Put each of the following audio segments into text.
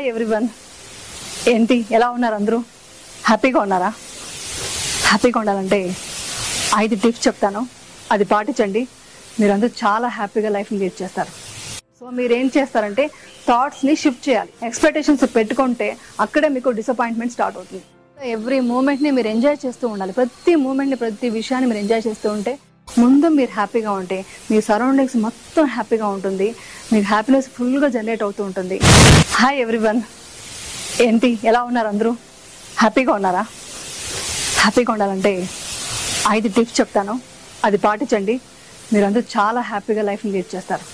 Hi everyone ఏంటి ఎలా ఉన్నారు అందరూ హ్యాపీగా ఉన్నారా హ్యాపీగా ఉండాలంటే ఐదు టిప్స్ చెప్తాను అది పాటించండి మీరందరూ చాలా హ్యాపీగా లైఫ్ని లీడ్ చేస్తారు సో మీరు ఏం చేస్తారంటే థాట్స్ని షిఫ్ట్ చేయాలి ఎక్స్పెక్టేషన్స్ పెట్టుకుంటే అక్కడే మీకు డిసప్పాయింట్మెంట్ స్టార్ట్ అవుతుంది ఎవ్రీ మూమెంట్ని మీరు ఎంజాయ్ చేస్తూ ఉండాలి ప్రతి మూమెంట్ని ప్రతి విషయాన్ని మీరు ఎంజాయ్ చేస్తూ ఉంటే ముందు మీరు హ్యాపీగా ఉంటే మీ సరౌండింగ్స్ మొత్తం హ్యాపీగా ఉంటుంది మీకు హ్యాపీనెస్ ఫుల్గా జనరేట్ అవుతూ ఉంటుంది హాయ్ ఎవ్రీవన్ ఏంటి ఎలా ఉన్నారు అందరూ హ్యాపీగా ఉన్నారా హ్యాపీగా ఉండాలంటే ఐదు టిప్స్ చెప్తాను అది పాటించండి మీరందరూ చాలా హ్యాపీగా లైఫ్ని లీడ్ చేస్తారు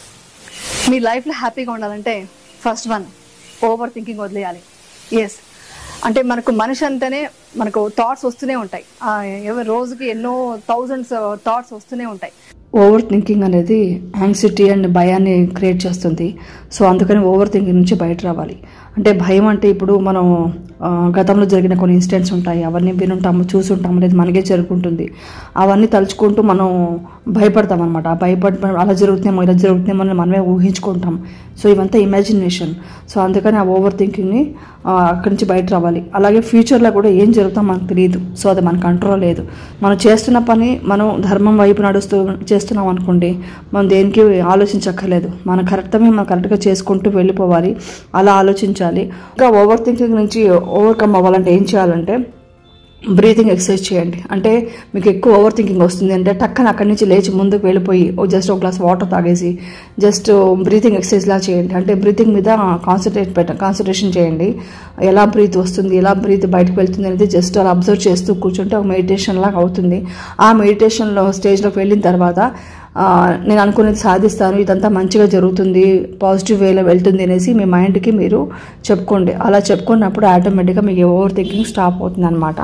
మీ లైఫ్లో హ్యాపీగా ఉండాలంటే ఫస్ట్ వన్ ఓవర్ థింకింగ్ వదిలేయాలి ఎస్ అంటే మనకు మనిషి అంటేనే మనకు థాట్స్ వస్తూనే ఉంటాయి ఆ, ఎవరి రోజుకి ఎన్నో థౌజండ్స్ థాట్స్ వస్తూనే ఉంటాయి ఓవర్ థింకింగ్ అనేది యాంగ్జైటీ అండ్ భయాన్ని క్రియేట్ చేస్తుంది సో అందుకని ఓవర్ థింకింగ్ నుంచి బయట రావాలి అంటే భయం అంటే ఇప్పుడు మనం ఆ, గతంలో జరిగిన కొన్ని ఇన్సిడెంట్స్ ఉంటాయి అవన్నీ వినుంటాము చూసుంటాము లేదా మనకే జరుగుతుంటుంది అవన్నీ తలుచుకుంటూ మనం భయపడతాం అనమాట ఆ భయపడ అలా జరుగుతుందేమో ఇలా జరుగుతుందేమో అని మనమే ఊహించుకుంటాం సో ఇవంతా ఇమాజినేషన్ సో అందుకని ఆ ఓవర్ థింకింగ్ని ఆ, అక్కడి నుంచి బయట రావాలి అలాగే ఫ్యూచర్లో కూడా ఏం జరుగుతుందో మనకు తెలియదు సో అది మన కంట్రోల్ లేదు మనం చేస్తున్న పని మనం ధర్మం వైపు నడుస్తూ చేస్తున్నాం అనుకోండి మనం దేనికి ఆలోచించక్కర్లేదు మన కరెక్టమే మనం కరెక్ట్గా చేసుకుంటూ వెళ్ళిపోవాలి అలా ఆలోచించాలి ఇంకా ఓవర్ థింకింగ్ నుంచి ఓవర్కమ్ అవ్వాలంటే ఏం చేయాలంటే బ్రీతింగ్ ఎక్సర్సైజ్ చేయండి అంటే మీకు ఎక్కువ ఓవర్ థింకింగ్ వస్తుంది అంటే టక్కన అక్కడి నుంచి లేచి ముందుకు వెళ్ళిపోయి ఓ జస్ట్ ఒక గ్లాస్ వాటర్ తాగేసి జస్ట్ బ్రీతింగ్ ఎక్సర్సైజ్ లా చేయండి అంటే బ్రీతింగ్ మీద కాన్సన్ట్రేట్ పెట్ట కాన్సన్ట్రేషన్ చేయండి ఎలా బ్రీత్ వస్తుంది ఎలా బ్రీత్ బయటకు వెళ్తుంది అనేది జస్ట్ అలా అబ్జర్వ్ చేస్తూ కూర్చుంటే ఒక మెడిటేషన్ లాగా అవుతుంది ఆ మెడిటేషన్లో స్టేజ్లోకి వెళ్ళిన తర్వాత ఆ, నేను అనుకునేది సాధిస్తాను ఇదంతా మంచిగా జరుగుతుంది పాజిటివ్ వేలో వెళ్తుంది అనేసి మీ మైండ్కి మీరు చెప్పుకోండి అలా చెప్పుకున్నప్పుడు ఆటోమేటిక్గా మీకు ఓవర్ థింకింగ్ స్టాప్ అవుతుంది అనమాట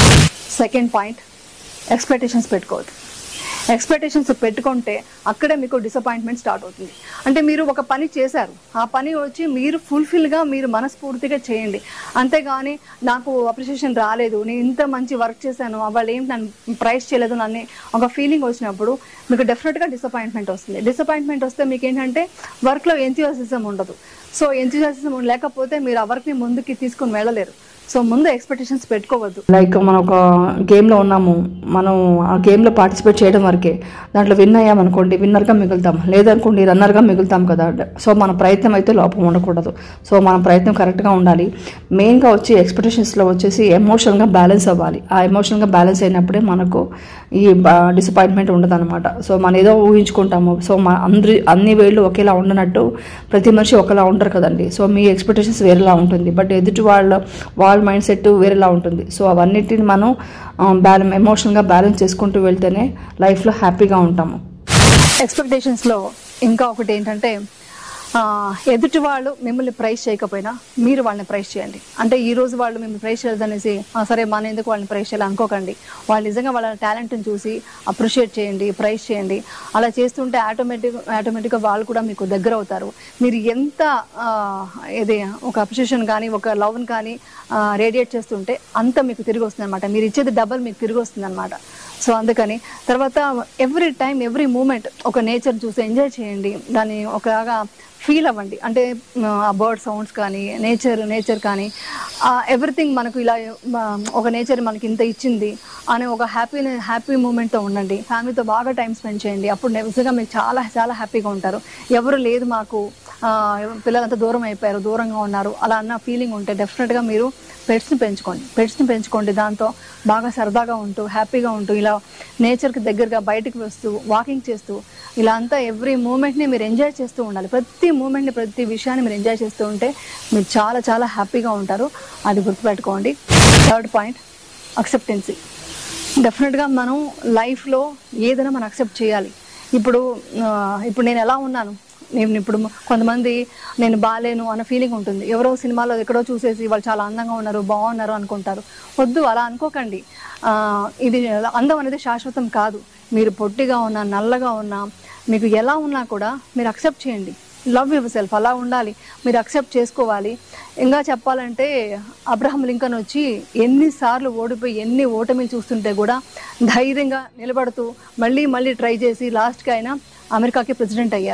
సెకండ్ పాయింట్ ఎక్స్పెక్టేషన్స్ పెట్టుకోవద్దు ఎక్స్పెక్టేషన్స్ పెట్టుకుంటే అక్కడే మీకు డిసప్పాయింట్మెంట్ స్టార్ట్ అవుతుంది అంటే మీరు ఒక పని చేశారు ఆ పని వచ్చి మీరు ఫుల్ఫిల్గా మీరు మనస్ఫూర్తిగా చేయండి అంతేగాని నాకు అప్రిషియేషన్ రాలేదు నేను ఇంత మంచి వర్క్ చేశాను వాళ్ళు ఏంటి నన్ను ప్రైజ్ చేయలేదు నన్ను ఒక ఫీలింగ్ వచ్చినప్పుడు మీకు డెఫినెట్గా డిసప్పాయింట్మెంట్ వస్తుంది డిసప్పాయింట్మెంట్ వస్తే మీకు ఏంటంటే వర్క్లో ఎంతూసిజం ఉండదు సో ఎంతూసిజం లేకపోతే మీరు ఆ వర్క్ని ముందుకి తీసుకొని వెళ్ళలేరు సో ముందు ఎక్స్పెక్టేషన్స్ పెట్టుకోవద్దు లైక్ మనం ఒక గేమ్లో ఉన్నాము మనం ఆ గేమ్లో పార్టిసిపేట్ చేయడం వరకే దాంట్లో విన్ అయ్యామనుకోండి విన్నర్గా మిగులుతాం లేదనుకోండి రన్నర్గా మిగులుతాం కదా సో మన ప్రయత్నం అయితే లోపం ఉండకూడదు సో మన ప్రయత్నం కరెక్ట్గా ఉండాలి మెయిన్గా వచ్చి ఎక్స్పెక్టేషన్స్లో వచ్చేసి ఎమోషనల్గా బ్యాలెన్స్ అవ్వాలి ఆ ఎమోషనల్గా బ్యాలెన్స్ అయినప్పుడే మనకు ఈ డిసప్పాయింట్మెంట్ ఉండదు అనమాట సో మనం ఏదో ఊహించుకుంటాము సో మన అందరి అన్ని వేళ్ళు ఒకేలా ఉండనట్టు ప్రతి మనిషి ఒకలా ఉండరు కదండి సో మీ ఎక్స్పెక్టేషన్స్ వేరేలా ఉంటుంది బట్ ఎదుటి వాళ్ళ వాళ్ళ మైండ్ సెట్ వేరేలా ఉంటుంది సో అవన్నిటిని మనం బ్యాలెన్ ఎమోషనల్గా బ్యాలెన్స్ చేసుకుంటూ వెళ్తేనే లైఫ్లో హ్యాపీగా ఉంటాము ఎక్స్పెక్టేషన్స్లో ఇంకా ఒకటి ఏంటంటే ఆ, ఎదుటి వాళ్ళు మిమ్మల్ని ప్రైజ్ చేయకపోయినా మీరు వాళ్ళని ప్రైజ్ చేయండి అంటే ఈ రోజు వాళ్ళు మిమ్మల్ని ప్రైజ్ చేయలేదనేసి "ఆ, సరే మన ఎందుకు వాళ్ళని ప్రైజ్ చేయాలి అనుకోకండి వాళ్ళు నిజంగా వాళ్ళ టాలెంట్ని చూసి అప్రిషియేట్ చేయండి ప్రైజ్ చేయండి అలా చేస్తుంటే ఆటోమేటిక్ ఆటోమేటిక్గా వాళ్ళు కూడా మీకు దగ్గర అవుతారు మీరు ఎంత ఆ, ఇది ఒక అప్రిషియేషన్ కానీ ఒక లవ్ని కానీ రేడియేట్ చేస్తుంటే అంత మీకు తిరిగి వస్తుంది అనమాట మీరు ఇచ్చేది డబల్ మీకు తిరిగి వస్తుంది అనమాట సో అందుకని తర్వాత ఎవ్రీ టైం ఎవ్రీ మూమెంట్ ఒక నేచర్ చూసి ఎంజాయ్ చేయండి దాన్ని ఒకలాగా ఫీల్ అవ్వండి అంటే ఆ బర్డ్ సౌండ్స్ కానీ నేచర్ నేచర్ కానీ ఎవ్రీథింగ్ మనకు ఇలా ఆ, ఒక నేచర్ మనకి ఇంత ఇచ్చింది అనే ఒక హ్యాపీ హ్యాపీ మూమెంట్తో ఉండండి ఫ్యామిలీతో బాగా టైం స్పెండ్ చేయండి అప్పుడు నిజంగా మీరు చాలా చాలా హ్యాపీగా ఉంటారు ఎవరు లేదు మాకు ఆ, పిల్లలంతా దూరం అయిపోయారు దూరంగా ఉన్నారు అలా అన్న ఫీలింగ్ ఉంటే డెఫినెట్గా మీరు పెట్స్ని పెంచుకోండి పెట్స్ని పెంచుకోండి దాంతో బాగా సరదాగా ఉంటూ హ్యాపీగా ఉంటూ ఇలా నేచర్కి దగ్గరగా బయటికి వస్తూ వాకింగ్ చేస్తూ ఇలా అంతా ఎవ్రీ మూమెంట్ని మీరు ఎంజాయ్ చేస్తూ ఉండాలి ప్రతి మూమెంట్ని ప్రతి విషయాన్ని మీరు ఎంజాయ్ చేస్తూ ఉంటే మీరు చాలా చాలా హ్యాపీగా ఉంటారు అది గుర్తుపెట్టుకోండి థర్డ్ పాయింట్ అక్సెప్టెన్సీ డెఫినెట్గా మనం లైఫ్లో ఏదైనా మనం అక్సెప్ట్ చేయాలి ఇప్పుడు ఆ, ఇప్పుడు నేను ఎలా ఉన్నాను నేను ఇప్పుడు కొంతమంది నేను బాగాలేను అన్న ఫీలింగ్ ఉంటుంది ఎవరో సినిమాలో ఎక్కడో చూసేసి వాళ్ళు చాలా అందంగా ఉన్నారు బాగున్నారు అనుకుంటారు వద్దు అలా అనుకోకండి ఆ, ఇది అందం అనేది శాశ్వతం కాదు మీరు పొట్టిగా ఉన్నా నల్లగా ఉన్నా మీకు ఎలా ఉన్నా కూడా మీరు అక్సెప్ట్ చేయండి లవ్ యువర్ సెల్ఫ్ అలా ఉండాలి మీరు అక్సెప్ట్ చేసుకోవాలి ఇంకా చెప్పాలంటే అబ్రహం లింకన్ వచ్చి ఎన్నిసార్లు ఓడిపోయి ఎన్ని ఓటమిలు చూస్తుంటే కూడా ధైర్యంగా నిలబడుతూ మళ్ళీ మళ్ళీ ట్రై చేసి లాస్ట్కి ఆయన అమెరికాకి ప్రెసిడెంట్ అయ్యారు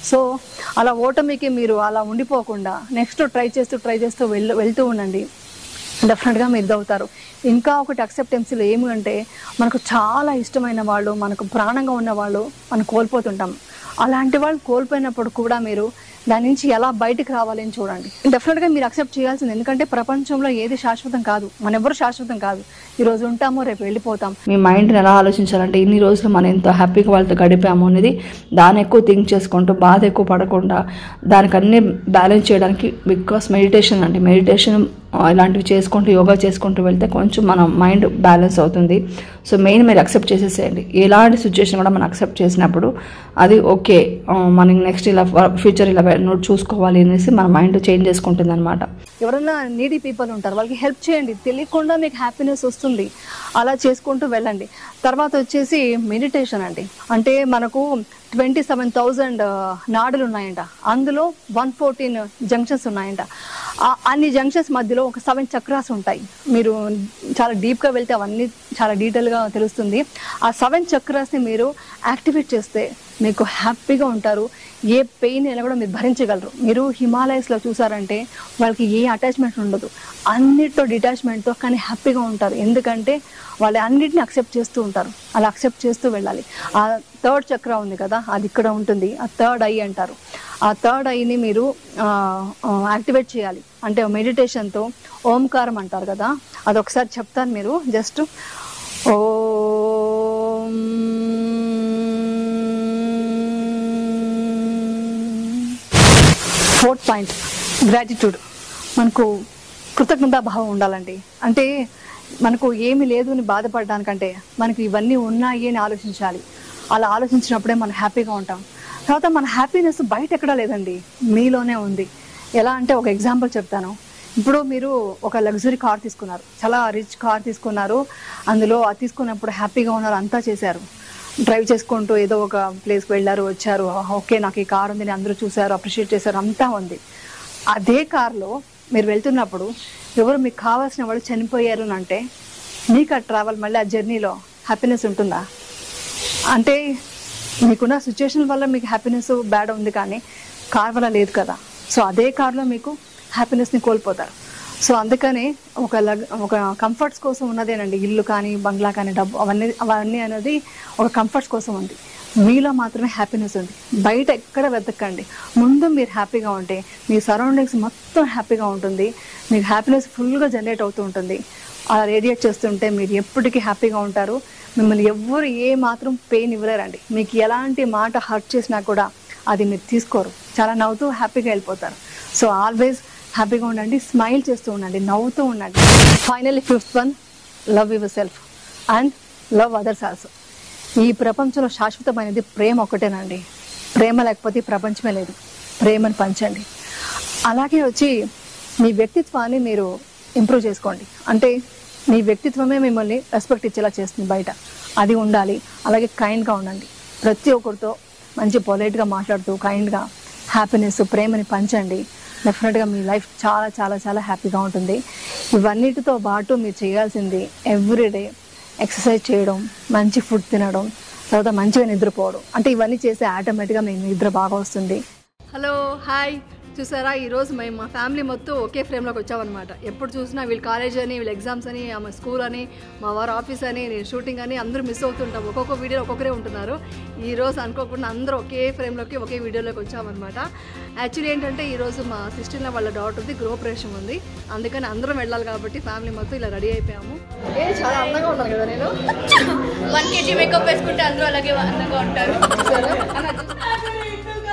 సో అలా ఓటమికి మీరు అలా ఉండిపోకుండా నెక్స్ట్ ట్రై చేస్తూ ట్రై చేస్తూ వెళ్ వెళ్తూ ఉండండి డెఫినెట్గా మీరు ఇదవుతారు ఇంకా ఒకటి అక్సెప్టెన్సీలో ఏమి అంటే మనకు చాలా ఇష్టమైన వాళ్ళు మనకు ప్రాణంగా ఉన్న వాళ్ళు మనం కోల్పోతుంటాం అలాంటి వాళ్ళు కోల్పోయినప్పుడు కూడా మీరు దాని నుంచి ఎలా బయటకు రావాలని చూడండి డెఫినెట్గా మీరు అక్సెప్ట్ చేయాల్సింది ఎందుకంటే ప్రపంచంలో ఏది శాశ్వతం కాదు మన ఎవరు శాశ్వతం కాదు ఈరోజు ఉంటామో రేపు వెళ్ళిపోతాం మీ మైండ్ని ఎలా ఆలోచించాలంటే ఇన్ని రోజులు మనం ఎంతో హ్యాపీగా వాళ్ళతో గడిపాము అనేది దాన్ని ఎక్కువ థింక్ చేసుకుంటూ బాధ ఎక్కువ పడకుండా దానికి అన్ని బ్యాలెన్స్ చేయడానికి బికాస్ మెడిటేషన్ అండి మెడిటేషన్ ఇలాంటివి చేసుకుంటూ యోగా చేసుకుంటూ వెళ్తే కొంచెం మన మైండ్ బ్యాలెన్స్ అవుతుంది సో మెయిన్ మీరు అక్సెప్ట్ చేసేసేయండి ఎలాంటి సిచ్యుయేషన్ కూడా మనం అక్సెప్ట్ చేసినప్పుడు అది ఓకే మనకి నెక్స్ట్ ఇలా ఫ్యూచర్ ఇలా నోట్ చూసుకోవాలి అనేసి మన మైండ్ చేంజ్ చేసుకుంటుంది అనమాట ఎవరైనా నీడీ పీపుల్ ఉంటారు వాళ్ళకి హెల్ప్ చేయండి తెలియకుండా మీకు హ్యాపీనెస్ వస్తుంది అలా చేసుకుంటూ వెళ్ళండి తర్వాత వచ్చేసి మెడిటేషన్ అండి అంటే మనకు ట్వంటీ సెవెన్ థౌజండ్ నాడులు ఉన్నాయంట అందులో వన్ ఫోర్టీన్ జంక్షన్స్ ఉన్నాయంట ఆ- అన్ని జంక్షన్స్ మధ్యలో ఒక సెవెన్ చక్రాస్ ఉంటాయి మీరు చాలా డీప్గా వెళ్తే అవన్నీ చాలా డీటెయిల్గా తెలుస్తుంది ఆ సెవెన్ చక్రాస్ని మీరు యాక్టివేట్ చేస్తే మీకు హ్యాపీగా ఉంటారు ఏ పెయిన్ అయినా కూడా మీరు భరించగలరు మీరు హిమాలయస్లో చూసారంటే వాళ్ళకి ఏ అటాచ్మెంట్ ఉండదు అన్నిటితో డిటాచ్మెంట్తో కానీ హ్యాపీగా ఉంటారు ఎందుకంటే వాళ్ళు అన్నిటిని అక్సెప్ట్ చేస్తూ ఉంటారు అలా అక్సెప్ట్ చేస్తూ వెళ్ళాలి ఆ థర్డ్ చక్ర ఉంది కదా అది ఇక్కడ ఉంటుంది ఆ థర్డ్ ఐ అంటారు ఆ థర్డ్ ఐని మీరు యాక్టివేట్ చేయాలి అంటే మెడిటేషన్తో ఓంకారం అంటారు కదా అది ఒకసారి చెప్తాను మీరు just um fourth point gratitude మనకు కృతజ్ఞతా భావం ఉండాలండి అంటే మనకు ఏమీ లేదు అని బాధపడడానికంటే మనకు ఇవన్నీ ఉన్నాయి అని ఆలోచించాలి అలా ఆలోచించినప్పుడే మనం హ్యాపీగా ఉంటాం తర్వాత మన హ్యాపీనెస్ బయట ఎక్కడా లేదండి మీలోనే ఉంది ఎలా అంటే ఒక ఎగ్జాంపుల్ చెప్తాను ఇప్పుడు మీరు ఒక లగ్జరీ కార్ తీసుకున్నారు చాలా రిచ్ కార్ తీసుకున్నారు అందులో అది తీసుకున్నప్పుడు హ్యాపీగా ఉన్నారు అంతా చేశారు డ్రైవ్ చేసుకుంటూ ఏదో ఒక ప్లేస్కి వెళ్ళారు వచ్చారు ఓకే నాకు ఈ కార్ ఉంది అని అందరూ చూశారు అప్రిషియేట్ చేశారు అంతా ఉంది అదే కార్లో మీరు వెళ్తున్నప్పుడు ఎవరు మీకు కావాల్సిన వాళ్ళు చనిపోయారు అని అంటే మీకు ఆ ట్రావెల్ మళ్ళీ ఆ జర్నీలో హ్యాపీనెస్ ఉంటుందా అంటే మీకున్న సిచ్యుయేషన్ వల్ల మీకు హ్యాపీనెస్ బ్యాడ్ ఉంది కానీ కార్ వల్ల లేదు కదా సో అదే కార్లో మీకు హ్యాపీనెస్ని కోల్పోతారు సో అందుకని ఒక లగ్ ఒక కంఫర్ట్స్ కోసం ఉన్నదేనండి ఇల్లు కానీ బంగ్లా కానీ డబ్బు అవన్నీ అవన్నీ అనేది ఒక కంఫర్ట్స్ కోసం ఉంది మీలో మాత్రమే హ్యాపీనెస్ ఉంది బయట ఎక్కడ వెతకండి ముందు మీరు హ్యాపీగా ఉంటే మీ సరౌండింగ్స్ మొత్తం హ్యాపీగా ఉంటుంది మీకు హ్యాపీనెస్ ఫుల్గా జనరేట్ అవుతూ ఉంటుంది అలా రేడియేట్ చేస్తుంటే మీరు ఎప్పటికీ హ్యాపీగా ఉంటారు మిమ్మల్ని ఎవ్వరు ఏ మాత్రం పెయిన్ ఇవ్వలేరండి మీకు ఎలాంటి మాట హర్ట్ చేసినా కూడా అది మీరు తీసుకోరు చాలా నవ్వుతూ హ్యాపీగా వెళ్ళిపోతారు సో ఆల్వేస్ హ్యాపీగా ఉండండి స్మైల్ చేస్తూ ఉండండి నవ్వుతూ ఉండండి finally fifth one love yourself and love others also ఈ ప్రపంచంలో శాశ్వతమైనది ప్రేమ ఒకటేనండి ప్రేమ లేకపోతే ఈ ప్రపంచమే లేదు ప్రేమను పంచండి అలాగే వచ్చి మీ వ్యక్తిత్వాన్ని మీరు ఇంప్రూవ్ చేసుకోండి అంటే మీ వ్యక్తిత్వమే మిమ్మల్ని రెస్పెక్ట్ ఇచ్చేలా చేస్తుంది బయట అది ఉండాలి అలాగే కైండ్గా ఉండండి ప్రతి ఒక్కరితో మంచి పొలైట్గా మాట్లాడుతూ కైండ్గా హ్యాపీనెస్ ప్రేమని పంచండి డెఫినెట్గా మీ లైఫ్ చాలా చాలా చాలా హ్యాపీగా ఉంటుంది ఇవన్నిటితో పాటు మీరు చేయాల్సింది ఎవ్రీడే ఎక్సర్సైజ్ చేయడం మంచి ఫుడ్ తినడం తర్వాత మంచిగా నిద్రపోవడం అంటే ఇవన్నీ చేస్తే ఆటోమేటిక్గా మీకు నిద్ర బాగా వస్తుంది హలో హాయ్ చూసారా ఈరోజు మేము మా ఫ్యామిలీ మొత్తం ఒకే ఫ్రేమ్లోకి వచ్చామన్నమాట ఎప్పుడు చూసినా వీళ్ళు కాలేజ్ అని వీళ్ళు ఎగ్జామ్స్ అని మా స్కూల్ అని మా వారు ఆఫీస్ అని నేను షూటింగ్ అని అందరూ మిస్ అవుతుంటాం ఒక్కొక్క వీడియో ఒక్కొక్కరే ఉంటున్నారు ఈ రోజు అనుకోకుండా అందరూ ఒకే ఫ్రేమ్లోకి ఒకే వీడియోలోకి వచ్చామన్నమాట యాక్చువల్లీ ఏంటంటే ఈరోజు మా సిస్టర్లో వాళ్ళ డాటర్ది గృహప్రవేశం ఉంది అందుకని అందరం వెళ్ళాలి కాబట్టి ఫ్యామిలీ మొత్తం ఇలా రెడీ అయిపోయాము ఏ చాలా అందంగా ఉన్నాను కదా నేను వన్ కేజీ మేకప్ వేసుకుంటే అందరూ అలాగే అందంగా ఉంటారు చూసారా?